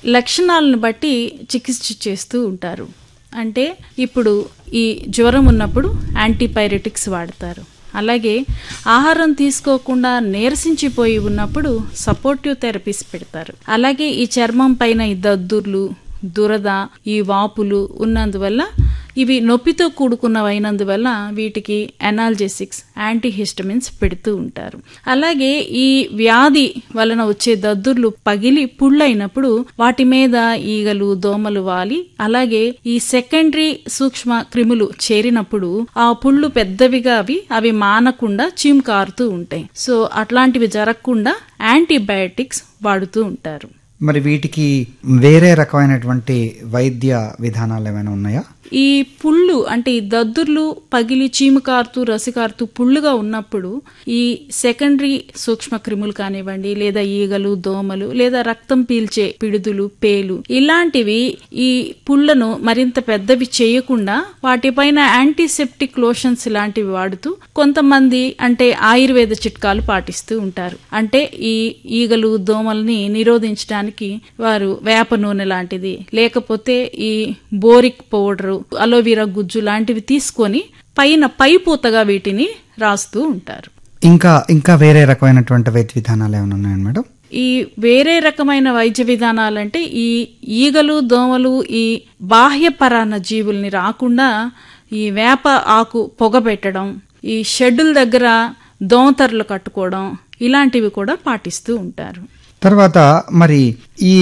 లక్షణాలను బట్టి చికిత్స చేస్తూ ఉంటారు అంటే ఇప్పుడు ఈ జ్వరం ఉన్నప్పుడు యాంటీపైరెటిక్స్ వాడతారు అలాగే ఆహారం తీసుకోకుండా నీరసించిపోయి ఉన్నప్పుడు సపోర్టివ్ థెరపీస్ పెడతారు అలాగే ఈ చర్మం పైన ఈ దద్దుర్లు దురద ఈ వాపులు ఉన్నందువల్ల ఇవి నొప్పితో కూడుకున్నవైనందువల్ల వీటికి ఎనాల్జెసిక్స్ యాంటీహిస్టమిన్స్ పెడుతూ ఉంటారు అలాగే ఈ వ్యాధి వలన వచ్చే దద్దుర్లు పగిలి పుళ్ళైనప్పుడు వాటి మీద ఈగలు దోమలు వాలి అలాగే ఈ సెకండరీ సూక్ష్మ క్రిములు చేరినప్పుడు ఆ పుళ్ళు పెద్దవిగా అవి అవి మానకుండా చీమ్ కారుతూ ఉంటాయి సో అట్లాంటివి జరగకుండా యాంటీబయాటిక్స్ వాడుతూ ఉంటారు మరి వీటికి వేరే రకమైనటువంటి వైద్య విధానాలు ఏమైనా ఉన్నాయా ఈ పుళ్ళు అంటే ఈ దద్దుర్లు పగిలి చీము కారుతూ రసి కారుతూ పుళ్ళుగా ఉన్నప్పుడు ఈ సెకండరీ సూక్ష్మ క్రిములు కానివ్వండి లేదా ఈగలు దోమలు లేదా రక్తం పీల్చే పిడుదులు పేలు ఇలాంటివి ఈ పుళ్లను మరింత పెద్దవి చేయకుండా వాటిపైన యాంటీసెప్టిక్ లోషన్స్ ఇలాంటివి వాడుతూ కొంతమంది అంటే ఆయుర్వేద చిట్కాలు పాటిస్తూ ఉంటారు అంటే ఈ ఈగలు దోమల్ని నిరోధించడానికి వారు వేప నూనె లాంటిది లేకపోతే ఈ బోరిక్ పౌడరు అలోవెరా గుజ్జు లాంటివి తీసుకొని పైన పై పూతగా వీటిని రాస్తూ ఉంటారు ఇంకా ఇంకా వేరే రకమైనటువంటి వైద్య విధానాలు ఏమైనా ఉన్నాయా మేడం ఈ వేరే రకమైన వైద్య విధానాలంటే ఈ ఈగలు దోమలు ఈ బాహ్య పరాన్న జీవుల్ని రాకుండా ఈ వేప ఆకు పొగబెట్టడం ఈ షెడ్యూల్ దగ్గర దోమతరలు కట్టుకోవడం ఇలాంటివి కూడా పాటిస్తూ ఉంటారు తర్వాత మరి ఈ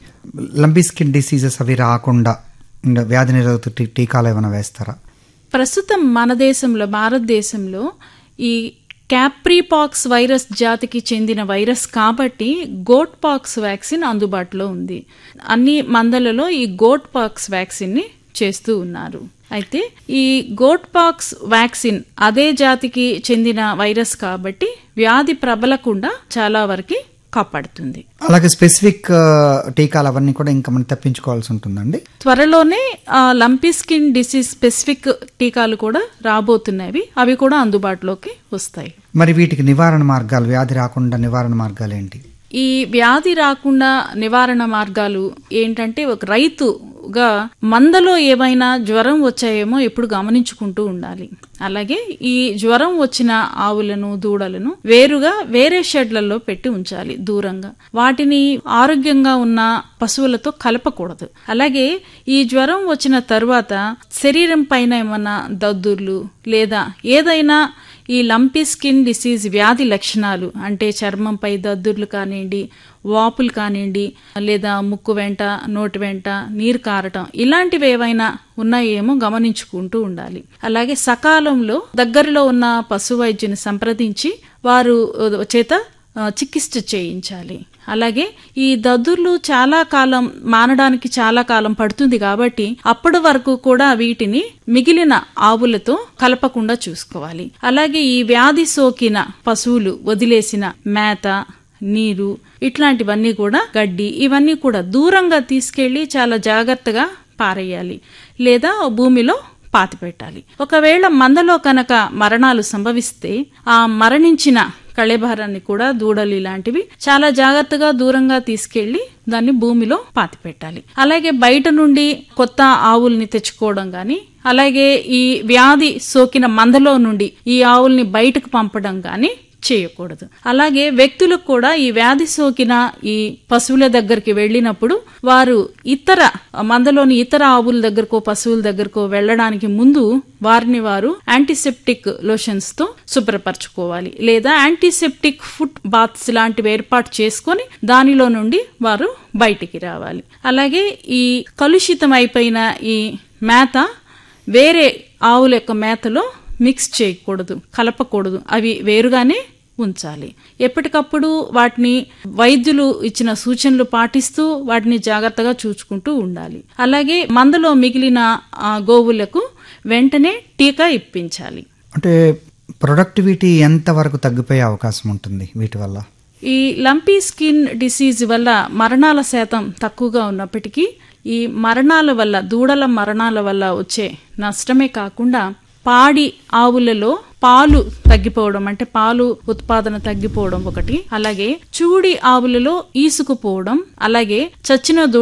లంబీ స్కిన్ డిసీజెస్ అవి రాకుండా ఇంకా వ్యాధి నిరోధక టీ- టీకాలు ఏమైనా వేస్తారా ప్రస్తుతం మన దేశంలో భారతదేశంలో ఈ క్యాప్రీపాక్స్ వైరస్ జాతికి చెందిన వైరస్ కాబట్టి గోట్ పాక్స్ వ్యాక్సిన్ అందుబాటులో ఉంది అన్ని మందలలో ఈ గోట్ పాక్స్ వ్యాక్సిన్ ని చేస్తూ ఉన్నారు అయితే ఈ గోట్ పాక్స్ వ్యాక్సిన్ అదే జాతికి చెందిన వైరస్ కాబట్టి వ్యాధి ప్రబలకుండా చాలా వరకు కాపాడుతుంది అలాగే స్పెసిఫిక్ ఆ, టీకాలు అవన్నీ కూడా ఇంకా మనం తప్పించుకోవాల్సి ఉంటుందండి త్వరలోనే ఆ, లంపీ స్కిన్ డిసీజ్ స్పెసిఫిక్ టీకాలు కూడా రాబోతున్నవి అవి కూడా అందుబాటులోకి వస్తాయి మరి వీటికి నివారణ మార్గాలు వ్యాధి రాకుండా నివారణ మార్గాలు ఏంటి ఈ వ్యాధి రాకుండా నివారణ మార్గాలు ఏంటంటే ఒక రైతుగా మందలో ఏవైనా జ్వరం వచ్చాయేమో ఎప్పుడు గమనించుకుంటూ ఉండాలి అలాగే ఈ జ్వరం వచ్చిన ఆవులను దూడలను వేరుగా వేరే షెడ్లలో పెట్టి ఉంచాలి దూరంగా వాటిని ఆరోగ్యంగా ఉన్న పశువులతో కలపకూడదు అలాగే ఈ జ్వరం వచ్చిన తరువాత శరీరం పైన ఏమన్నా దద్దుర్లు లేదా ఏదైనా ఈ లంపీ స్కిన్ డిసీజ్ వ్యాధి లక్షణాలు అంటే చర్మంపై దద్దుర్లు కానివ్వండి వాపులు కానివ్వండి లేదా ముక్కు వెంట నోటి వెంట నీరు కారటం ఇలాంటివి ఏవైనా ఉన్నాయేమో గమనించుకుంటూ ఉండాలి అలాగే సకాలంలో దగ్గరలో ఉన్న పశు వైద్యుని సంప్రదించి వారు uh, చేత ఆ, చికిత్స చేయించాలి అలాగే ఈ దద్దుర్లు చాలా కాలం మానడానికి చాలా కాలం పడుతుంది కాబట్టి అప్పటి వరకు కూడా వీటిని మిగిలిన ఆవులతో కలపకుండా చూసుకోవాలి అలాగే ఈ వ్యాధి సోకిన పశువులు వదిలేసిన మేత నీరు ఇట్లాంటివన్నీ కూడా గడ్డి ఇవన్నీ కూడా దూరంగా తీసుకెళ్లి చాలా జాగ్రత్తగా పారేయాలి లేదా భూమిలో పాతి పెట్టాలి ఒకవేళ మందలో కనుక మరణాలు సంభవిస్తే ఆ మరణించిన కళేభారాన్ని కూడా దూడలు ఇలాంటివి చాలా జాగ్రత్తగా దూరంగా తీసుకెళ్లి దాన్ని భూమిలో పాతి పెట్టాలి అలాగే బయట నుండి కొత్త ఆవుల్ని తెచ్చుకోవడం గాని అలాగే ఈ వ్యాధి సోకిన మందలో నుండి ఈ ఆవుల్ని బయటకు పంపడం గాని చేయకూడదు అలాగే వ్యక్తులకు కూడా ఈ వ్యాధి సోకిన ఈ పశువుల దగ్గరికి వెళ్ళినప్పుడు వారు ఇతర మందలోని ఇతర ఆవుల దగ్గరకో పశువుల దగ్గరకో వెళ్ళడానికి ముందు వారిని వారు యాంటీసెప్టిక్ లోషన్స్ తో శుభ్రపరచుకోవాలి లేదా యాంటీసెప్టిక్ ఫుట్ బాత్స్ లాంటివి ఏర్పాటు చేసుకొని దానిలో నుండి వారు బయటికి రావాలి అలాగే ఈ కలుషితం అయిపోయిన ఈ మేత వేరే ఆవుల యొక్క మేతలో మిక్స్ చేయకూడదు కలపకూడదు అవి వేరుగానే ఉంచాలి ఎప్పటికప్పుడు వాటిని వైద్యులు ఇచ్చిన సూచనలు పాటిస్తూ వాటిని జాగ్రత్తగా చూసుకుంటూ ఉండాలి అలాగే మందలో మిగిలిన ఆ, గోవులకు వెంటనే టీకా ఇప్పించాలి అంటే ప్రొడక్టివిటీ ఎంత వరకు తగ్గిపోయే అవకాశం ఉంటుంది వీటి వల్ల ఈ లంపీ స్కిన్ డిసీజ్ వల్ల మరణాల శాతం తక్కువగా ఉన్నప్పటికీ ఈ మరణాల వల్ల దూడల మరణాల వల్ల వచ్చే నష్టమే కాకుండా పాడి ఆవులలో పాలు తగ్గిపోవడం అంటే పాలు ఉత్పాదన తగ్గిపోవడం ఒకటి అలాగే చూడి ఆవులలో ఈసుకుపోవడం అలాగే చచ్చిన దూడ